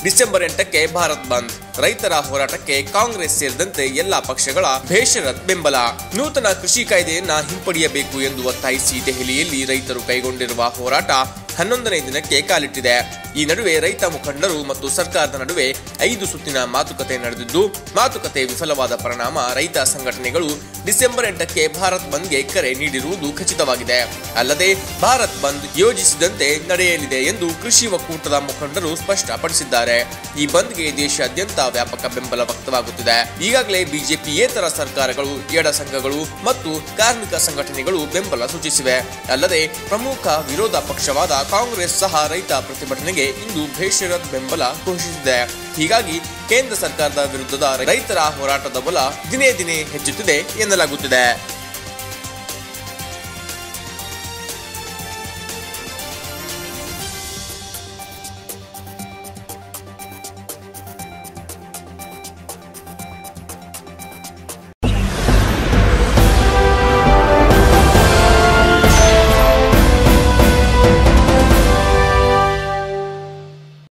December ಎಂಟಕ್ಕೆ ಭಾರತ್ ಬಂದ್ ರೈತರ ಹೋರಾಟಕ್ಕೆ ಕಾಂಗ್ರೆಸ್ ಸೇರಿದಂತೆ ಎಲ್ಲಾ ಪಕ್ಷಗಳ ಬೇಷರತ್ ಬೆಂಬಲ ನೂತನ ಕೃಷಿ ಕಾಯ್ದೆಯನ್ನ ಹಿಂಪಡೆಯಬೇಕು ಎಂದು ಒತ್ತಾಯಿಸಿ ದೆಹಲಿಯಲ್ಲಿ ರೈತರು ಕೈಗೊಂಡಿರುವ ಹೋರಾಟ ಹನ್ನೊಂದನೇ ದಿನಕ್ಕೆ ಕಾಲಿಟ್ಟಿದೆ ಈ ನಡುವೆ ರೈತ ಮುಖಂಡರು ಮತ್ತು ಸರ್ಕಾರದ ನಡುವೆ ಐದು ಸುತ್ತಿನ ಮಾತುಕತೆ ನಡೆದಿದ್ದು ಮಾತುಕತೆ ವಿಫಲವಾದ ಪರಿಣಾಮ ರೈತ ಸಂಘಟನೆಗಳು ಡಿಸೆಂಬರ್ ಎಂಟಕ್ಕೆ ಭಾರತ್ ಬಂದ್ಗೆ ಕರೆ ನೀಡಿರುವುದು ಖಚಿತವಾಗಿದೆ ಅಲ್ಲದೆ ಭಾರತ್ ಬಂದ್ ಯೋಜಿಸಿದಂತೆ ನಡೆಯಲಿದೆ ಎಂದು ಕೃಷಿ ಒಕ್ಕೂಟದ ಮುಖಂಡರು ಸ್ಪಷ್ಟಪಡಿಸಿದ್ದಾರೆ ಈ ಬಂದ್ಗೆ ದೇಶಾದ್ಯಂತ ವ್ಯಾಪಕ ಬೆಂಬಲ ವ್ಯಕ್ತವಾಗುತ್ತಿದೆ ಈಗಾಗಲೇ ಬಿಜೆಪಿಯೇತರ ಸರ್ಕಾರಗಳು ಎಡ ಸಂಘಗಳು ಮತ್ತು ಕಾರ್ಮಿಕ ಸಂಘಟನೆಗಳು ಬೆಂಬಲ ಸೂಚಿಸಿವೆ ಅಲ್ಲದೆ ಪ್ರಮುಖ ವಿರೋಧ ಪಕ್ಷವಾದ ಕಾಂಗ್ರೆಸ್ ಸಹ ರೈತ ಪ್ರತಿಭಟನೆಗೆ ಇಂದು ಬೇಷರತ್ ಬೆಂಬಲ ಘೋಷಿಸಿದೆ ಹೀಗಾಗಿ ಕೇಂದ್ರ ಸರ್ಕಾರದ ವಿರುದ್ಧದ ರೈತರ ಹೋರಾಟದ ಬಲ ದಿನೇ ದಿನೇ ಹೆಚ್ಚುತ್ತಿದೆ ಎನ್ನಲಾಗುತ್ತಿದೆ